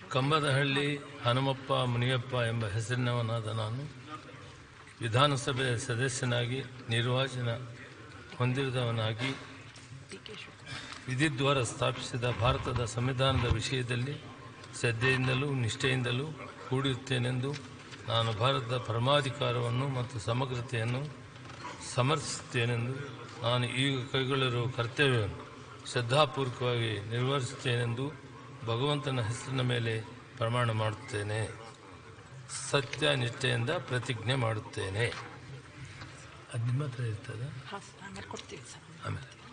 ಕಂಬದಹಳ್ಳಿ ಹನುಮಪ್ಪ ಮುನಿಯಪ್ಪ ಎಂಬ ಹೆಸರಿನವನಾದ ನಾನು ವಿಧಾನಸಭೆ ಸದಸ್ಯನಾಗಿ ನಿರ್ವಾಚನ ಹೊಂದಿದವನಾಗಿ ವಿಧಿದ್ವಾರ ಸ್ಥಾಪಿಸಿದ ಭಾರತದ ಸಂವಿಧಾನದ ವಿಷಯದಲ್ಲಿ ಶ್ರದ್ಧೆಯಿಂದಲೂ ನಿಷ್ಠೆಯಿಂದಲೂ ಕೂಡಿರುತ್ತೇನೆಂದು ನಾನು ಭಾರತದ ಪರಮಾಧಿಕಾರವನ್ನು ಮತ್ತು ಸಮಗ್ರತೆಯನ್ನು ಸಮರ್ಥಿಸುತ್ತೇನೆಂದು ನಾನು ಈಗ ಕೈಗೊಳ್ಳಿರುವ ಕರ್ತವ್ಯವನ್ನು ಶ್ರದ್ಧಾಪೂರ್ವಕವಾಗಿ ನಿರ್ವಹಿಸುತ್ತೇನೆಂದು ಭಗವಂತನ ಹೆಸರಿನ ಮೇಲೆ ಪ್ರಮಾಣ ಮಾಡುತ್ತೇನೆ ಸತ್ಯ ನಿಷ್ಠೆಯಿಂದ ಪ್ರತಿಜ್ಞೆ ಮಾಡುತ್ತೇನೆ ಅದು ನಿಮ್ಮ ಹತ್ರ ಇರ್ತದೆ ಆಮೇಲೆ ಕೊಡ್ತೀವಿ ಸರ್ ಆಮೇಲೆ